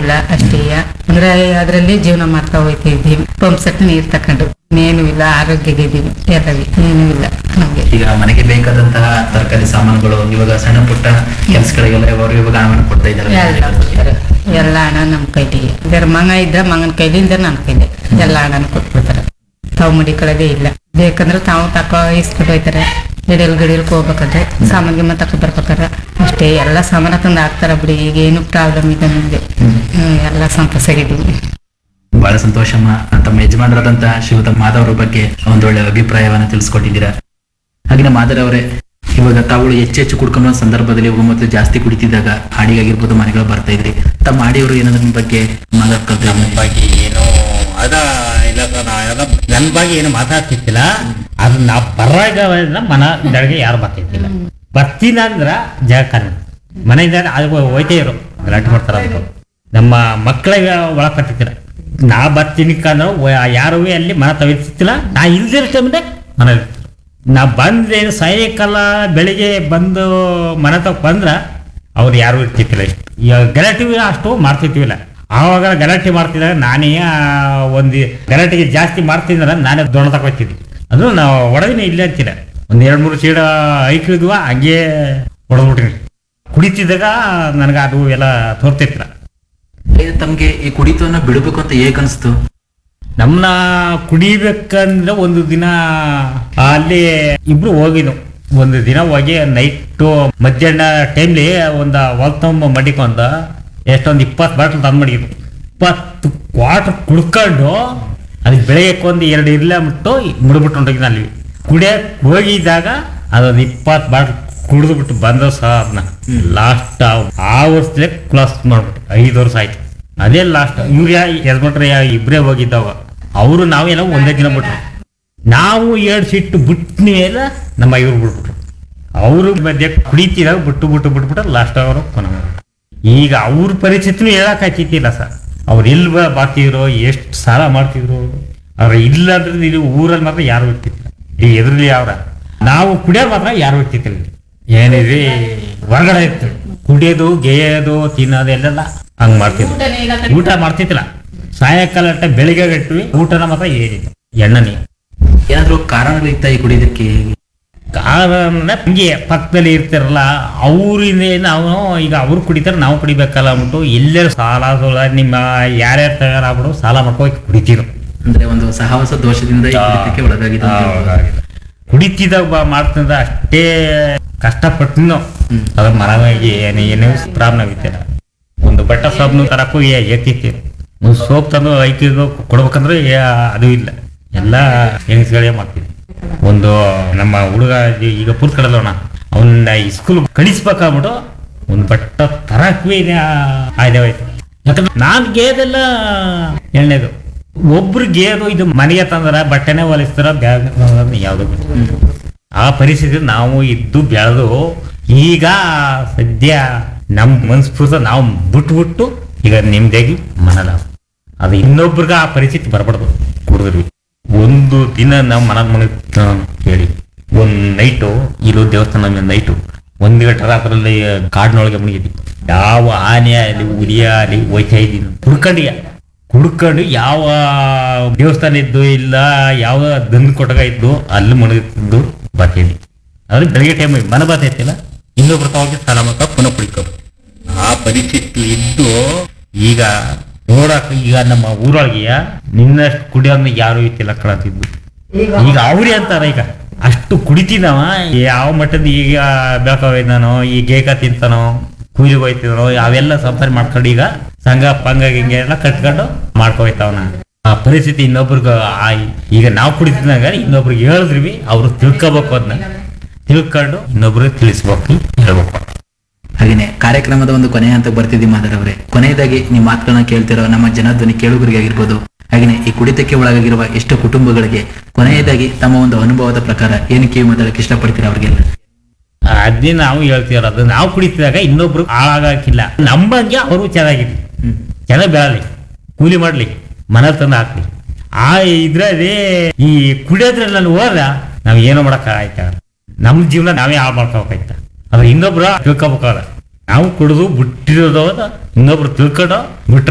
ಇಲ್ಲ ಅಷ್ಟೇ ಅಂದ್ರೆ ಅದರಲ್ಲಿ ಜೀವನ ಮಾಡ್ತಾ ಹೋಯ್ತಾ ಇದ್ದೀವಿ ಪಂಪ್ ಸೆಟ್ ನೀರ್ ತಕೊಂಡು ಇನ್ನೇನು ಇಲ್ಲ ಆರೋಗ್ಯಗೆ ಇದ್ದೀವಿ ಎಲ್ಲವಿ ಏನೂ ಇಲ್ಲ ನಮ್ಗೆ ಈಗ ಮನೆಗೆ ಬೇಕಾದಂತಹ ತರಕಾರಿ ಸಾಮಾನುಗಳು ಇವಾಗ ಸಣ್ಣ ಪುಟ್ಟ ಕೆಲಸಗಳಿಗೆಲ್ಲ ಇವರು ಇವಾಗ ಹಣವನ್ನು ಕೊಡ್ತಾ ಎಲ್ಲ ಇದ್ದಾರೆ ಕೊಡ್ತಾರೆ ಎಲ್ಲ ಹಣ ನಮ್ಮ ಕೈಲಿಗೆ ಇದರ ಮಂಗ ಇದ್ರೆ ಮಂಗನ ಕೈಲಿ ಇದ್ರೆ ನನ್ನ ಕೈಲಿ ಎಲ್ಲ ಹಣನ ಕೊಟ್ಬಿಡ್ತಾರೆ ತಾವು ಮಡಿಕೊಳ್ಳೋದೇ ಇಲ್ಲ ಬೇಕಂದ್ರೆ ತಾವು ತಕೋ ಇಸ್ಬಿಟ್ಟು ಹೋಯ್ತಾರೆ ಗಡಿಯಲ್ಲಿ ಗಡಿಯಲ್ಗೆ ಹೋಗ್ಬೇಕಾದ್ರೆ ಸಾಮಾನ್ ಗಿಮ್ಮ ತಕೊ ಬರ್ಬೇಕಾರೆ ಅಷ್ಟೇ ಎಲ್ಲ ಸಾಮಾನು ತಂದು ಹಾಕ್ತಾರೆ ಬಿಡಿ ಈಗ ಏನು ಪ್ರಾಬ್ಲಮ್ ಇದೆ ನಮಗೆ ಎಲ್ಲ ಸಂತೋಷಾಗಿದ್ದೀವಿ ಬಹಳ ಸಂತೋಷಮ್ಮ ತಮ್ಮ ಯಜಮಾನರಾದಂತಹ ಶಿವತ ಮಾಧವರ ಬಗ್ಗೆ ಒಂದೊಳ್ಳೆ ಅಭಿಪ್ರಾಯವನ್ನು ತಿಳಿಸ್ಕೊಟ್ಟಿದ್ದೀರಾ ಹಾಗೆ ಮಾಧವ್ ಅವರೇ ಇವಾಗ ತಾವುಗಳು ಹೆಚ್ಚು ಹೆಚ್ಚು ಕುಡ್ಕೊಂಡ ಸಂದರ್ಭದಲ್ಲಿ ಇವಾಗ ಮೊದಲು ಜಾಸ್ತಿ ಕುಡಿತಿದ್ದಾಗ ಹಾಡಿಗಾಗಿರ್ಬೋದು ಮನೆಗಳು ಬರ್ತಾ ಇದ್ರಿ ತಮ್ಮ ಹಾಡಿಯವರು ಏನಾದ್ರು ನಿಮ್ಮ ಬಗ್ಗೆ ಮಾತಾಡ್ಕೊಳ್ತಾ ನಮ್ಮ ಬಗ್ಗೆ ಏನು ಅದ ಇಲ್ಲ ಸರ್ ನಾ ಅದ ನನ್ನ ಬಗ್ಗೆ ಏನು ಮಾತಾಡ್ತಿದ್ದಿಲ್ಲ ಅದು ನಾ ಬರಾಗ ಮನ ಇದ್ರಾಗೆ ಯಾರು ಬರ್ತಿದ್ದಿಲ್ಲ ಬರ್ತೀನಿ ಅಂದ್ರ ಜಗಕ್ಕ ಮನೆಯಿಂದ ಅದು ಹೋಯ್ತೇ ಇರು ಗಲಾಟೆ ಮಾಡ್ತಾರ ಅಂತ ನಮ್ಮ ಮಕ್ಕಳಿಗೆ ಒಳಗೆ ಕಟ್ಟಿದ್ದಿಲ್ಲ ನಾ ಬರ್ತೀನಿ ಕಂದ್ರೆ ಯಾರು ಅಲ್ಲಿ ಮನ ತವಿರ್ತಿತ್ತಿಲ್ಲ ನಾ ಇಲ್ದಿರೋ ಟೈಮ್ದೆ ಮನೇಲಿ ನಾ ಬಂದೇನು ಸಾಯಂಕಾಲ ಬೆಳಿಗ್ಗೆ ಬಂದು ಮನೆ ತಗ ಬಂದ್ರ ಅವ್ರು ಯಾರು ಇರ್ತಿತ್ತಿಲ್ಲ ಇಷ್ಟು ಈಗ ಗಲಾಟೆ ಅಷ್ಟು ಮಾಡ್ತಿರ್ತೀವಿಲ್ಲ ಆವಾಗ ಗಲಾಟೆ ಮಾಡ್ತಿದ್ದಾಗ ನಾನೇ ಆ, ಒಂದು ಗಲಾಟೆಗೆ ಜಾಸ್ತಿ ಮಾಡ್ತಿದ್ರೆ ನಾನೇ ದೊಡ್ಡ ತಗೋತಿದ್ದೆ ಅದು ನಾವು ಹೊಡೆದಿನ ಇಲ್ಲೇ ಅಂತಿಲ್ಲ ಒಂದ್ ಎರಡ್ ಮೂರು ಚೀಡ ಐಕಿದ್ವ ಹಂಗೆ ಹೊಡೆದ್ಬಿಟ್ಟಿನಿ ಕುಡಿತಿದ್ದಾಗ ನನಗೆ ಅದು ಎಲ್ಲ ತೋರ್ತಿತ್ತಿಲ್ಲ ಇದು ತಮ್ಗೆ ಈ ಕುಡಿತವನ್ನ ಬಿಡಬೇಕು ಅಂತ ಹೇಗ್ ಅನ್ಸ್ತು ನಮ್ಮನ್ನ ಕುಡಿಬೇಕಂದ್ರೆ ಒಂದು ದಿನ ಅಲ್ಲಿ ಇಬ್ರು ಹೋಗಿದ್ವು ಒಂದು ದಿನ ಹೋಗಿ ನೈಟು ಮಧ್ಯಾಹ್ನ ಟೈಮ್ಲಿ ಒಂದು ಹೊಲ್ತಂಬ ಮಡಿಕೊಂಡ ಎಷ್ಟೊಂದು ಇಪ್ಪತ್ತು ಬಾಟ್ಲ್ ತಂದು ಮಡಗಿದ್ವು ಇಪ್ಪತ್ತು ಕ್ವಾರ್ಟರ್ ಕುಡ್ಕೊಂಡು ಅದಕ್ಕೆ ಬೆಳಗ್ಗೆ ಒಂದು ಎರಡು ಇರ್ಲ ಬಿಟ್ಟು ಮುಡ್ಬಿಟ್ಟು ಹೊಂಟೋಗಿದ್ನ ಅಲ್ಲಿ ಕುಡಿಯಕ್ ಹೋಗಿದ್ದಾಗ ಅದೊಂದು ಇಪ್ಪತ್ತು ಬಾಟ್ಲ್ ಕುಡಿದು ಬಿಟ್ಟು ಬಂದ ಸಹ ಅದನ್ನ ಲಾಸ್ಟ್ ಆ ವರ್ಷದಲ್ಲೇ ಕ್ಲಾಸ್ ಮಾಡ್ಬಿಟ್ಟು ಐದು ವರ್ಷ ಆಯ್ತು ಅದೇ ಲಾಸ್ಟ್ ಇವ್ರು ಯಾ ಯಜಮಾನ್ರು ಯಾ ಇಬ್ಬರೇ ಹೋಗಿದ್ದವ ಅವರು ನಾವೆಲ್ಲ ಒಂದೇ ದಿನ ಬಿಟ್ರು ನಾವು ಎರಡು ಸಿಟ್ಟು ಬಿಟ್ಟ ಮೇಲೆ ನಮ್ಮ ಇವ್ರು ಬಿಟ್ಬಿಟ್ರು ಅವರು ಮಧ್ಯೆ ಕುಡಿತಿದಾಗ ಬಿಟ್ಟು ಬಿಟ್ಟು ಬಿಟ್ಬಿಟ್ಟು ಲಾಸ್ಟ್ ಅವರು ಕೊನೆ ಈಗ ಅವ್ರ ಪರಿಸ್ಥಿತಿನೂ ಹೇಳಕ್ ಆಗ್ತಿತ್ತಿಲ್ಲ ಸರ್ ಅವ್ರು ಎಲ್ಲಿ ಬ- ಬರ್ತಿದ್ರು ಎಷ್ಟು ಸಾಲ ಮಾಡ್ತಿದ್ರು ಅವ್ರ ಇಲ್ಲ ಅಂದ್ರೆ ಇಲ್ಲಿ ಊರಲ್ಲಿ ಮಾತ್ರ ಯಾರು ಇರ್ತಿತ್ತಿಲ್ಲ ಈ ಎದುರಲ್ಲಿ ಯಾವ್ರ ನಾವು ಕುಡಿಯೋದು ಮಾತ್ರ ಯಾರು ಇರ್ತಿತ್ತಿಲ್ಲ ಏನಿದೆ ಹೊರಗಡೆ ಇತ್ತು ಕುಡಿಯೋದು ಗೇಯೋದು ತಿನ್ನೋದು ಎಲ್ಲೆಲ್ಲ ಹಂಗ್ ಮಾಡ್ತಿದ್ರು ಊಟ ಮಾಡ್ತಿತ್ತಿಲ್ಲ ಸಾಯಂಕಾಲ ಅಟ್ಟ ಬೆಳಿಗ್ಗೆ ಇಟ್ವಿ ಊಟನ ಮಾತ್ರ ಏನಿಲ್ಲ ಎಣ್ಣನಿ ಏನಾದ್ರು ಕಾರಣಗಳಿತ್ತ ಈ ಕುಡಿಯೋದಕ್ಕೆ ಕಾರಣ ಹಂಗೆ ಪಕ್ಕದಲ್ಲಿ ಇರ್ತಾರಲ್ಲ ಅವರಿಂದ ನಾವು ಈಗ ಅವ್ರು ಕುಡಿತಾರೆ ನಾವು ಕುಡಿಬೇಕಲ್ಲ ಅಂದ್ಬಿಟ್ಟು ಎಲ್ಲರೂ ಸಾಲ ಸೋಲ ನಿಮ್ಮ ಯಾರ್ಯಾರು ತಯಾರಾಗ್ಬಿಡು ಸಾಲ ಮಾಡ್ಕೊಂಡು ಕುಡಿತೀರು ಅಂದ್ರೆ ಒಂದು ಸಹವಾಸ ದೋಷದಿಂದ ಈ ಕುಡಿತಕ್ಕೆ ಒಳಗಾಗಿದೆ ಅಂತ ಹೇಳ್ಬೋದು. ಕುಡಿತಿದ್ದಾಗ ಬಾ ಮಾಡ್ತಿದ್ದ ಅಷ್ಟೇ ಕಷ್ಟಪಟ್ಟು ಅದ್ರ ಮರವಾಗಿ ಏನು ಏನು ಪ್ರಾಬ್ಲಮ್ ಇತ್ತಿಲ್ಲ ಒಂದು ಬಟ್ಟ ಸೋಪ್ನು ತರಕ್ಕೂ ಎತ್ತಿತ್ತು ಒಂದು ಸೋಪ್ ತಂದು ಐಕಿದು ಕೊಡ್ಬೇಕಂದ್ರೆ ಯಾ- ಅದು ಇಲ್ಲ ಎಲ್ಲ ಹೆಂಗಸ್ಗಳೇ ಮಾಡ್ತೀವಿ ಒಂದು ನಮ್ಮ ಹುಡುಗ ಈಗ ಪುರ್ ಕಡಲೋಣ ಅವನ್ನ ಸ್ಕೂಲ್ ಕಳಿಸ್ಬೇಕಾಗ್ಬಿಟ್ಟು ಒಂದು ಬಟ್ಟ ತರಕ್ಕೂ ಆಯ್ದವಾಯ್ತು ಯಾಕಂದ್ರೆ ನಾನ್ ಗೇದೆಲ್ಲ ಎಣ್ಣೆದು ಒಬ್ರು ಗೇದು ಇದು ಮನೆಗೆ ತಂದ್ರ ಬಟ್ಟೆನೆ ಹೊಲಿಸ್ತಾರ ಬ್ಯಾಗ್ ಯಾವ್ದು ಆ ಪರಿಸ್ಥಿತಿ ನಾವು ಇದ್ದು ಬೆಳೆದು ಈಗ ಸದ್ಯ ನಮ್ ಮನ್ಸ್ಫೂರ್ತ ನಾವು ಬಿಟ್ಬಿಟ್ಟು ಈಗ ನಿಮ್ದಾಗಿ ಮನಲ ಅದು ಇನ್ನೊಬ್ರಿಗೆ ಆ ಪರಿಸ್ಥಿತಿ ಬರಬಾರ್ದು ಕುಡಿದ್ರಿ ಒಂದು ದಿನ ನಾವು ಮನ ಮನೆ ಹೇಳಿ ಒಂದ್ ನೈಟು ಇಲ್ಲೂ ದೇವಸ್ಥಾನ ಮೇಲೆ ನೈಟು ಒಂದು ಗಂಟೆ ರಾತ್ರಲ್ಲಿ ಕಾಡಿನೊಳಗೆ ಮುಗಿದ್ವಿ ಯಾವ ಆನೆ ಅಲ್ಲಿ ಹುಲಿಯ ಅಲ್ಲಿ ಹೋಯ್ತಾ ಇದ್ದೀನಿ ಹುಡ್ಕೊಂಡಿಯ ಹುಡ್ಕೊಂಡು ಯಾವ ದೇವಸ್ಥಾನ ಇದ್ದು ಇಲ್ಲ ಯಾವ ದಂದು ಕೊಟ್ಟಗ ಇದ್ದು ಅಲ್ಲಿ ಮುಳುಗುತ್ತಿದ್ದು ಬರ್ತೀನಿ ಆದ್ರೆ ಬೆಳಿಗ್ಗೆ ಟೈಮ್ ಮನ ಬರ್ತೈತಿಲ್ಲ ಇನ್ನೊಬ್ರು ತಗೋಗಿ ಸ್ನಾನ ಮಾಡ್ಕೊ ಪುನಃ ಕುಡಿಕೊ ಆ ಪರಿಸ್ಥಿತಿ ಇದ್ದು ಈಗ ನೋಡಕ್ ಈಗ ನಮ್ಮ ಊರೊಳಗೆ ನಿನ್ನಷ್ಟು ಕುಡಿಯೋದ್ನ ಯಾರು ಇತ್ತಿಲ್ಲ ಕಳತಿದ್ದು ಈಗ ಅವ್ರಿ ಅಂತಾರ ಈಗ ಅಷ್ಟು ಕುಡಿತಿದವ ಯಾವ ಮಟ್ಟದ ಈಗ ಬೇಕಾವೈದಾನೋ ಈ ಗೇಕ ತಿಂತಾನೋ ಕೂಲಿಗೆ ಹೋಯ್ತಿದಾನೋ ಅವೆಲ್ಲ ಸಂಪಾದನೆ ಮಾಡ್ಕೊಂಡು ಈಗ ಸಂಘ ಪಂಗ ಹಿಂಗೆ ಎಲ್ಲ ಕಟ್ಕೊಂಡು ಮಾಡ್ಕೋಯ್ತಾವನ ಆ ಪರಿಸ್ಥಿತಿ ಇನ್ನೊಬ್ರಿಗೆ ಆ ಈಗ ನಾವು ಕುಡಿತಿದ್ದಾಗ ಇನ್ನೊಬ್ರಿಗೆ ಹೇಳಿದ್ರಿ ಅವ್ರು ತಿಳ್ಕೊಬೇಕು ಅದನ್ನ ತಿಳ್ಕೊಂಡು ಇನ್ನೊಬ್ರಿಗೆ ತಿಳಿಸ್ಬೇಕು ಹೇಳ್ಬೇಕು ಹಾಗೇನೆ ಕಾರ್ಯಕ್ರಮದ ಒಂದು ಕೊನೆಯ ಹಂತಕ್ಕೆ ಬರ್ತಿದ್ದೀವಿ ಮಾದರ್ ಅವರೇ ಕೊನೆಯದಾಗಿ ನಿಮ್ಮ ಮಾತುಗಳನ್ನ ಕೇಳ್ತಿರೋ ನಮ್ಮ ಜನಧ್ವನಿ ಕೇಳುಗರಿಗೆ ಆಗಿರ್ಬೋದು ಹಾಗೇನೆ ಈ ಕುಡಿತಕ್ಕೆ ಒಳಗಾಗಿರುವ ಎಷ್ಟು ಕುಟುಂಬಗಳಿಗೆ ಕೊನೆಯದಾಗಿ ತಮ್ಮ ಒಂದು ಅನುಭವದ ಪ್ರಕಾರ ಏನು ಕಿವಿ ಮಾತಾಡಕ್ಕೆ ಇಷ್ಟಪಡ್ತೀರಾ ಅವ್ರಿಗೆಲ್ಲ ಅದೇ ನಾವು ಹೇಳ್ತಿರೋದು ನಾವು ಕುಡಿತಿದಾಗ ಇನ್ನೊಬ್ರು ಹಾಳಾಗಕ್ಕಿಲ್ಲ ನಮ್ಮಂಗೆ ಅವರು ಚೆನ್ನಾಗಿರ್ಲಿ ಚೆನ್ನಾಗಿ ಬೆಳಲಿ ಕೂಲಿ ಮಾಡ್ಲಿ ಮನೆ ತಂದು ಹಾಕ್ಲಿ ಆ ಇದ್ರಲ್ಲಿ ಈ ಕುಡಿಯೋದ್ರಲ್ಲಿ ನಾನು ಹೋದ್ರ ನಾವ್ ಏನೋ ಮಾಡಕ್ ಆಯ್ತಾ ನಮ್ ಜೀವನ ನಾವೇ ಹಾಳು ಮಾಡ್ಕೋಬೇಕಾಯ್ತ ಅದು ಇನ್ನೊಬ್ರು ತಿಳ್ಕೊಬೇಕಾದ ನಾವು ಕುಡಿದು ಬಿಟ್ಟಿರೋದು ಇನ್ನೊಬ್ರು ತಿಳ್ಕೊಂಡು ಬಿಟ್ರೆ